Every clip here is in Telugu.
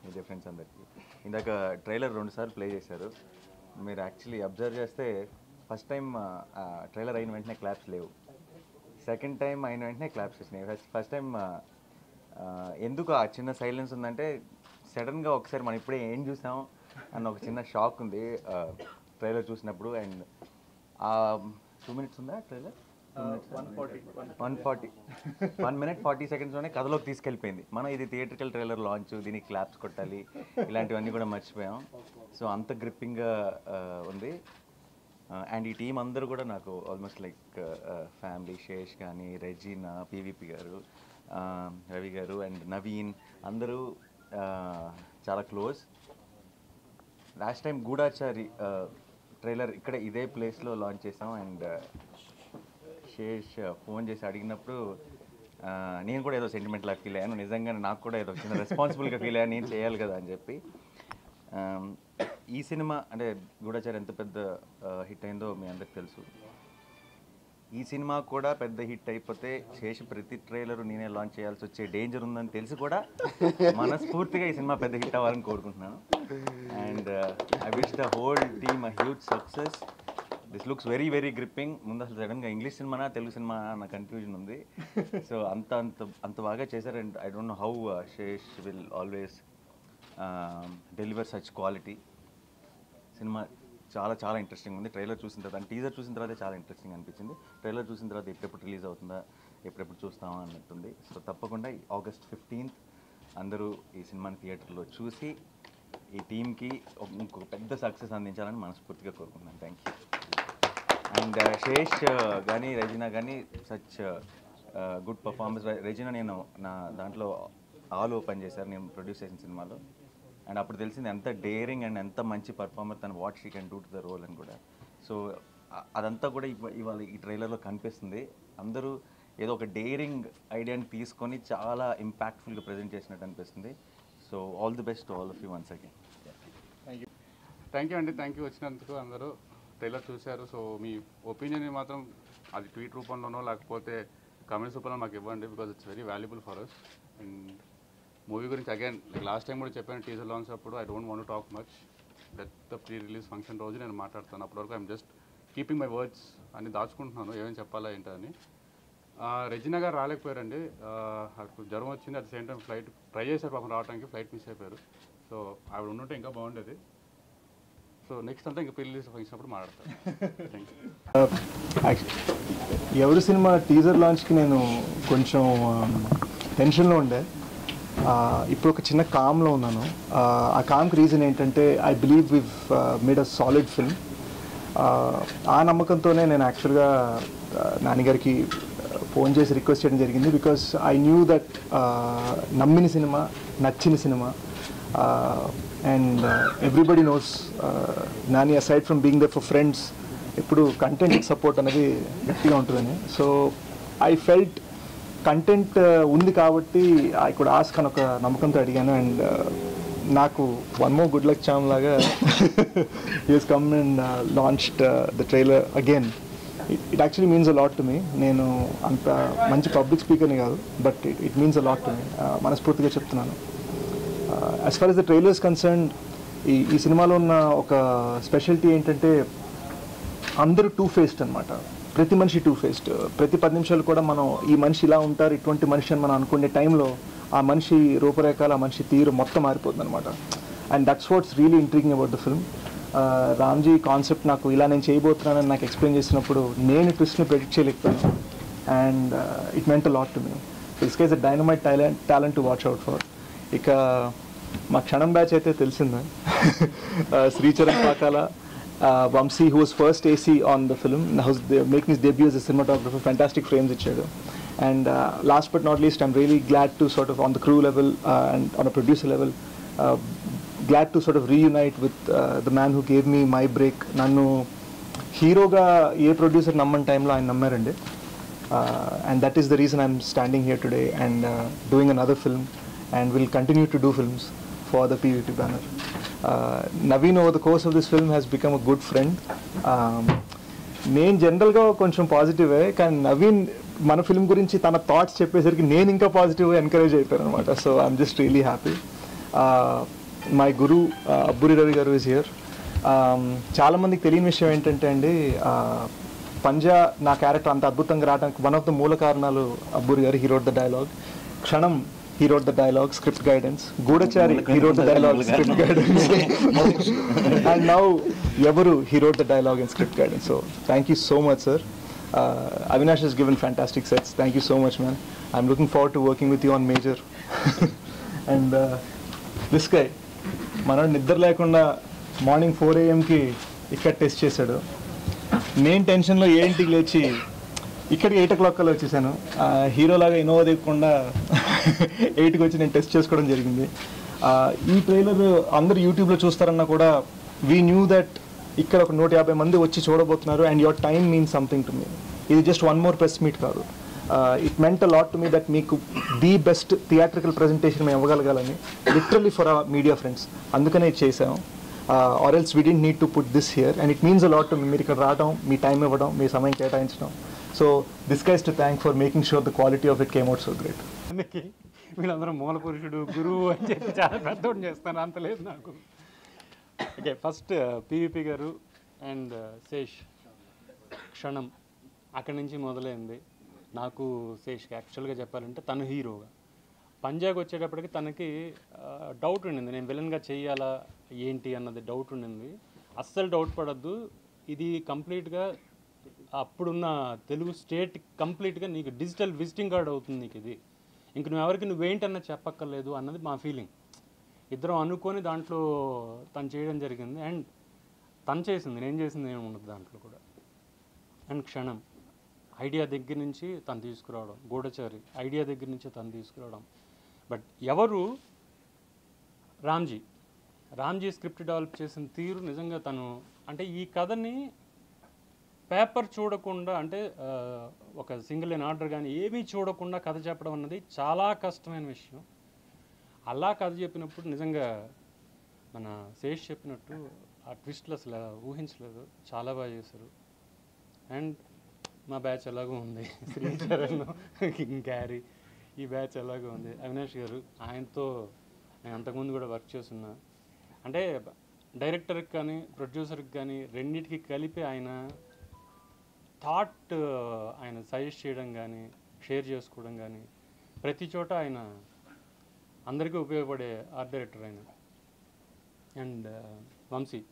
మీడియా ఫ్రెండ్స్ అందరికీ ఇందాక ట్రైలర్ రెండుసార్లు ప్లే చేశారు మీరు యాక్చువల్లీ అబ్జర్వ్ చేస్తే ఫస్ట్ టైం ట్రైలర్ అయిన వెంటనే క్లాప్స్ లేవు సెకండ్ టైం అయిన వెంటనే క్లాప్స్ వచ్చినాయి ఫస్ట్ ఫస్ట్ టైం ఎందుకు ఆ చిన్న సైలెన్స్ ఉందంటే సడన్గా ఒకసారి మనం ఇప్పుడే ఏం చూసాం అన్న ఒక చిన్న షాక్ ఉంది ట్రైలర్ చూసినప్పుడు అండ్ టూ మినిట్స్ ఉందా trailer one forty one minute forty సెకండ్స్లోనే కథలోకి తీసుకెళ్ళిపోయింది మనం ఇది థియేట్రికల్ ట్రైలర్ లాంచ్ దీనికి క్లాప్స్ కొట్టాలి ఇలాంటివన్నీ కూడా మర్చిపోయాం సో అంత గ్రిప్పింగ్గా ఉంది అండ్ ఈ టీం అందరూ కూడా నాకు ఆల్మోస్ట్ లైక్ ఫ్యామిలీ శేష్ కానీ Regina PVP garu uh, Ravi garu and Naveen అందరూ uh, చాలా close last time Goodachari trailer ఇక్కడ ఇదే ప్లేస్లో లాంచ్ చేసాం అండ్ శేష్ ఫోన్ చేసి అడిగినప్పుడు ఆ, నేను కూడా ఏదో సెంటిమెంట్లా ఫీల్ అయ్యాను నిజంగా నాకు కూడా ఏదో చిన్న రెస్పాన్సిబుల్గా ఫీల్ అయ్యాను నేను చేయాలి కదా అని చెప్పి ఆమ్, ఈ సినిమా అంటే గూఢాచారి ఎంత పెద్ద హిట్ అయిందో మీ అందరికి తెలుసు ఈ సినిమా కూడా పెద్ద హిట్ అయిపోతే చేసి ప్రతి ట్రైలర్ నేనే లాంచ్ చేయాల్సి వచ్చే డేంజర్ ఉందని తెలిసి కూడా మనస్ఫూర్తిగా ఈ సినిమా పెద్ద హిట్ అవ్వాలని కోరుకుంటున్నాను and I wish the whole team a huge success this looks very very gripping ముందు అసలు సడన్గా ఇంగ్లీష్ సినిమానా తెలుగు సినిమా అన్న కన్ఫ్యూజన్ ఉంది సో అంత అంత అంత బాగా చేశారు and I don't know how Sesh will always deliver such quality సినిమా చాలా చాలా ఇంట్రెస్టింగ్ ఉంది ట్రైలర్ చూసిన తర్వాత టీజర్ చూసిన తర్వాత చాలా ఇంట్రెస్టింగ్ అనిపించింది ట్రైలర్ చూసిన తర్వాత ఎప్పుడెప్పుడు రిలీజ్ అవుతుందా ఎప్పుడెప్పుడు చూస్తామా అన్నట్టుంది సో తప్పకుండా ఈ ఆగస్ట్ ఫిఫ్టీన్త్ అందరూ ఈ సినిమాని థియేటర్లో చూసి ఈ టీంకి ఇంకొక పెద్ద సక్సెస్ అందించాలని మనస్ఫూర్తిగా కోరుకుంటున్నాను థ్యాంక్ యూ అండ్ శేష్ కానీ రెజినా కానీ సచ్ గుడ్ పర్ఫార్మెన్స్ రెజినా నేను నా దాంట్లో ఆల్ ఓపెన్ చేశారు నేను ప్రొడ్యూస్ చేసిన సినిమాలో అండ్ అప్పుడు తెలిసింది ఎంత డేరింగ్ అండ్ ఎంత మంచి పర్ఫార్మర్ తను what she can do to the role అని కూడా సో అదంతా కూడా ఇవ- ఇవాళ ఈ ట్రైలర్లో కనిపిస్తుంది అందరూ ఏదో ఒక డేరింగ్ ఐడియాని తీసుకొని చాలా ఇంపాక్ట్ఫుల్గా ప్రజెంట్ చేసినట్టు అనిపిస్తుంది so all the best all of you once again thank you thank you అండి థ్యాంక్ యూ వచ్చినందుకు అందరూ ట్రైలర్ చూశారు సో మీ ఒపీనియన్ మాత్రం అది ట్వీట్ రూపంలోనో లేకపోతే కామెంట్స్ రూపంలో మాకు ఇవ్వండి because it's very valuable for us and movie గురించి అగైన్ లాస్ట్ టైం కూడా చెప్పాను టీజర్ లాంచ్ అప్పుడు I don't want talk much that the pre release function రోజు నేను మాట్లాడతాను అప్పటివరకు I'm just keeping my words అని దాచుకుంటున్నాను ఏమేమి చెప్పాలా ఏంటని రెజినా గారు రాలేకపోయారండి ఆ, ఆవిడకు జ్వరం వచ్చింది at same time flight try చేశారు పాపం రావడానికి ఫ్లైట్ మిస్ అయిపోయారు సో ఆవిడ ఉండుంటే ఇంకా బాగుండేది సో నెక్స్ట్ అంతా ఇంకా పెళ్లి ఫంక్షన్ అప్పుడు మాట్లాడతాను థ్యాంక్ యూ ఎవరి సినిమా టీజర్ లాంచ్కి నేను కొంచెం టెన్షన్లో ఉండే ఆ, ఇప్పుడు ఒక చిన్న కామ్లో ఉన్నాను ఆ, ఆ కామ్కి రీజన్ ఏంటంటే I believe we've made a solid film ఆ నమ్మకంతోనే నేను యాక్చువల్గా నాన్నగారికి ఫోన్ చేసి రిక్వెస్ట్ చేయడం జరిగింది బికాస్ ఐ న్యూ దట్ నమ్మిన సినిమా నచ్చిన సినిమా and everybody knows Nani aside from being there for friends ఇప్పుడు కంటెంట్ సపోర్ట్ అనేది గట్టిగా ఉంటుందని సో ఐ ఫెల్ట్ కంటెంట్ ఉంది కాబట్టి ఐ కుడ్ ఆస్క్ అని ఒక నమ్మకంతో అడిగాను అండ్ నాకు one more good luck charm లాగా is come and launched the trailer again it actually means a lot to me నేను అంత మంచి పబ్లిక్ స్పీకర్ని కాదు but it it means a lot to me మనస్ఫూర్తిగా చెప్తున్నాను as far as the trailer's concerned ఈ ఈ సినిమాలో ఉన్న ఒక స్పెషాలిటీ ఏంటంటే అందరూ టూ ఫేస్డ్ అనమాట ప్రతి మనిషి టూ ఫేస్డ్ ప్రతి పది నిమిషాలు కూడా మనం ఈ మనిషి ఇలా ఉంటారు ఇటువంటి మనిషి అని మనం అనుకునే టైంలో ఆ మనిషి రూపురేఖలు ఆ మనిషి తీరు మొత్తం మారిపోతుంది అనమాట and that's what's really intriguing about the film Ramji concept నాకు ఇలా నేను చేయబోతున్నానని నాకు ఎక్స్ప్లెయిన్ చేసినప్పుడు నేను ట్విస్ట్ని ప్రెడిక్ట్ చేయలేకపోయాను and it meant lot to me this case a dynamite talent talent to watch out for ఇక మా క్షణం బ్యాచ్ అయితే తెలిసిందే Sricharan Pakala Vamsi who was first AC on the film house making his debut as a cinematographer fantastic frames ఇచ్చాడు and last but not least I'm really glad to sort of on the crew level and on a producer level glad to sort of reunite with the man who gave me my break నన్ను హీరోగా ఏ ప్రొడ్యూసర్ నమ్మని టైంలో ఆయన నమ్మారండి uh, and that is the reason I'm standing here today and uh, doing another film and will continue to do films for the PVP banner. Uh, Naveen over the course of this film has become a good friend. Um, నేను జనరల్గా కొంచెం పాజిటివే కానీ నవీన్ మన ఫిల్మ్ గురించి తన థాట్స్ చెప్పేసరికి నేను ఇంకా పాజిటివ్గా ఎంకరేజ్ అయిపోయాను అనమాట so I'm just really happy my guru Abburi Ravi garu is here చాలా మందికి తెలియని విషయం ఏంటంటే అండి uh, పంజా నా క్యారెక్టర్ అంత అద్భుతంగా రావడానికి వన్ ఆఫ్ ద మూల కారణాలు అబ్బురి గారు హీరోడ్ the dialogue Kshanam he wrote the dialogue script guidance Goodachari he wrote the dialogue script guidance and now Evaru he wrote the dialogue and script guidance so thank you so much sir Avinash has given fantastic sets thank you so much man i'm looking forward to working with you on major and this guy మనోడు నిద్ర లేకుండా మార్నింగ్ ఫోర్ ఏఎంకి ఇక్కడ టెస్ట్ చేశాడు నేను టెన్షన్లో ఏంటికి లేచి ఇక్కడికి ఎయిట్ ఓ క్లాక్ కల్లా వచ్చేసాను హీరోలాగా ఇన్నోవా దిగకుండా ఎయిట్కి వచ్చి నేను టెస్ట్ చేసుకోవడం జరిగింది ఆ, ఈ ట్రైలర్ అందరు యూట్యూబ్లో చూస్తారన్నా కూడా వీ న్యూ దట్ ఇక్కడ ఒక నూట యాభై మంది వచ్చి చూడబోతున్నారు and your time means something to me ఇది just one more press meet కాదు it meant lot to me that మీకు ది బెస్ట్ థియేట్రికల్ ప్రెజెంటేషన్ మేము ఇవ్వగలగాలని literally for our media friends అందుకనే ఇది చేసాం or else we didn't need to put this here and it means lot to me ఇక్కడ రావడం మీ టైం ఇవ్వడం మీ సమయం కేటాయించడం so this guys to thank for making sure the quality of it came out so great అందుకే వీళ్ళందరూ మూల పురుషుడు గురువు అని చెప్పి చాలా పెద్దోడు చేస్తాను అంత లేదు నాకు okay first PVP garu and Sesh Kshanam అక్కడి నుంచి మొదలైంది నాకు శేష్కి యాక్చువల్గా చెప్పాలంటే తను హీరోగా పంజాబ్ వచ్చేటప్పటికి తనకి డౌట్ ఉండింది నేను విలన్గా చేయాలా ఏంటి అన్నది డౌట్ ఉండింది అస్సలు డౌట్ పడద్దు ఇది కంప్లీట్గా అప్పుడున్న తెలుగు స్టేట్ కంప్లీట్గా నీకు డిజిటల్ విజిటింగ్ కార్డ్ అవుతుంది నీకు ఇది ఇంక నువ్వు ఎవరికి నువ్వేంటన్నా చెప్పక్కర్లేదు అన్నది మా ఫీలింగ్ ఇద్దరం అనుకొని దాంట్లో తను చేయడం జరిగింది అండ్ తను చేసింది నేను చేసింది ఏమి ఉండదు దాంట్లో కూడా అండ్ క్షణం ఐడియా దగ్గర నుంచి తను తీసుకురావడం గూఢచారి ఐడియా దగ్గర నుంచి తను తీసుకురావడం బట్ ఎవరు రామ్జీ రామ్జీ స్క్రిప్ట్ డెవలప్ చేసిన తీరు నిజంగా తను అంటే ఈ కథని పేపర్ చూడకుండా అంటే ఆ, ఒక సింగిల్ ఇన్ ఆర్డర్ కానీ ఏమీ చూడకుండా కథ చెప్పడం అన్నది చాలా కష్టమైన విషయం అలా కథ చెప్పినప్పుడు నిజంగా మన శేష్ చెప్పినట్టు ఆ ట్విస్ట్లు అసలు ఊహించలేదు చాలా బాగా చేశారు అండ్ మా బ్యాచ్ ఎలాగో ఉంది శ్రీచరణ్ కింగ్ క్యారీ ఈ బ్యాచ్ ఎలాగో ఉంది అవినాష్ గారు ఆయనతో నేను అంతకుముందు కూడా వర్క్ చేస్తున్నా అంటే డైరెక్టర్కి కానీ ప్రొడ్యూసర్కి కానీ రెండింటికి కలిపి ఆయన థాట్ ఆయన సజెస్ట్ చేయడం కానీ షేర్ చేసుకోవడం కానీ ప్రతి చోట ఆయన అందరికీ ఉపయోగపడే ఆర్ట్ డైరెక్టర్ ఆయన అండ్ వంశీ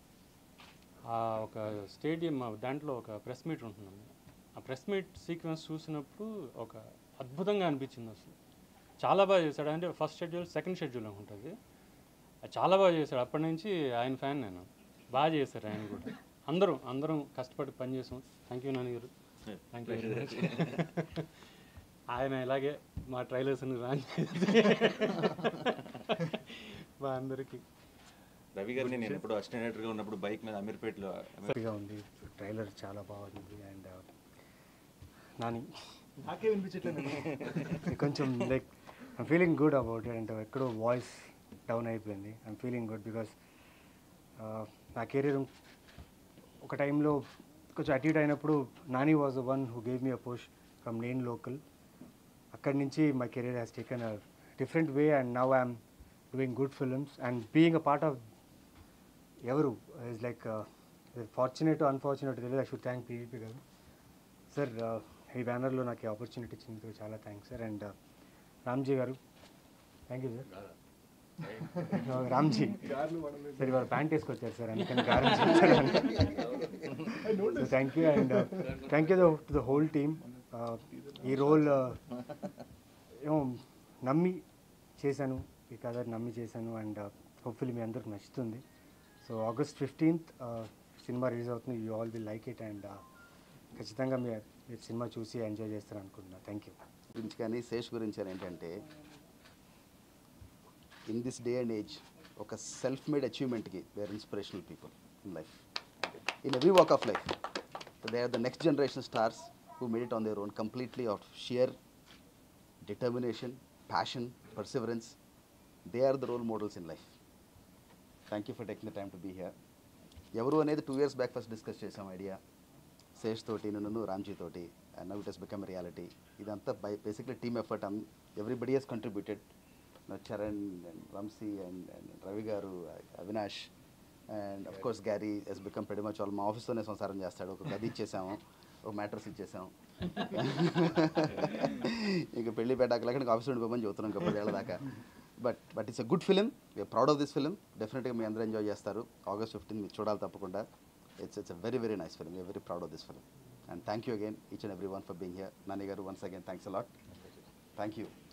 ఆ ఒక స్టేడియం దాంట్లో ఒక ప్రెస్ మీట్ ఉంటుందండి ఆ ప్రెస్ మీట్ సీక్వెన్స్ చూసినప్పుడు ఒక అద్భుతంగా అనిపించింది అసలు చాలా బాగా చేశాడు అంటే ఫస్ట్ షెడ్యూల్ సెకండ్ షెడ్యూల్ ఉంటుంది అది చాలా బాగా చేశాడు అప్పటి నుంచి ఆయన ఫ్యాన్ నేను బాగా చేశారు ఆయన కూడా అందరూ అందరం కష్టపడి పనిచేసాం థ్యాంక్ యూ నాని గారు థ్యాంక్ యూ వెరీ మచ్ ఆయన ఇలాగే మా ట్రైలర్స్ని రాన్ మా అందరికీ రవి గారిని నేను ఎప్పుడు అసిస్టెంట్ డైరెక్టర్గా ఉన్నప్పుడు బైక్ మీద అమీర్పేటలో హ్యాపీగా ఉంది ట్రైలర్ చాలా బాగుంది అండ్ నాని నాకే వినిపించట్లేదు కొంచెం like I'm feeling good about it అంటే ఎక్కడో వాయిస్ డౌన్ అయిపోయింది ఐమ్ ఫీలింగ్ గుడ్ బికాస్ నా కెరీర్ ఒక టైంలో కొంచెం అటు ఇటు అయినప్పుడు Nani was the one who gave me a post from నేను లోకల్ అక్కడి నుంచి my career has taken a different way and now I'm doing good films and being a part of Evaru is like fortunate unfortunate తెలియదు ఐ షుడ్ థ్యాంక్ పీవీపీ గారు సార్ ఈ బ్యానర్లో నాకు ఈ ఆపర్చునిటీ ఇచ్చినందుకు చాలా thanks sir and Ramji garu thank you sir Ramji sir ఇవాళ ప్యాంట్ వేసుకొచ్చారు సార్ అందుకని గారం thank you and thank you to the whole team ఈ రోల్ ఏమో నమ్మి చేశాను ఈ కథ నమ్మి చేశాను అండ్ హోప్ఫుల్లీ మీ అందరికి నచ్చుతుంది సో ఆగస్ట్ ఫిఫ్టీన్త్ సినిమా రిలీజ్ అవుతుంది you all will like it and ఖచ్చితంగా మీరు మీరు సినిమా చూసి ఎంజాయ్ చేస్తారు అనుకుంటున్నా థ్యాంక్ యూ గురించి కానీ శేష్ గురించి అని ఏంటంటే in this day and age ఒక సెల్ఫ్ మేడ్ అచీవ్మెంట్కి they are inspirational people in life in every walk of life they are the next generation stars who made it on their own completely of sheer determination passion perseverance they are the role models in life thank you for taking the time to be here Evaru అనేది two years back first discuss చేసాం ఐడియా శేష్ తోటి నన్ను రామ్జీ తోటి and now it has become reality ఇదంతా by basically team effort everybody has contributed Charan and Vamsi and and Ravi garu Avinash and of course Garry has become pretty much వాళ్ళు మా ఆఫీస్లోనే సంసారం చేస్తాడు ఒక గది ఇచ్చేసాము ఒక మ్యాట్రస్ ఇచ్చేసాం ఇంకా పెళ్లి పెట్టాక ఆఫీస్ నుండి పోమని చెబుతున్నాం ఇంకా పదేళ్ల దాకా but but it's a good film we're proud of this film డెఫినెట్గా మీ అందరూ ఎంజాయ్ చేస్తారు ఆగస్ట్ ఫిఫ్టీన్ మీరు చూడాలి తప్పకుండా it's it's a very very nice film we're very proud of this film and thank you again each and every one for being here Nani garu once again thanks a lot thank you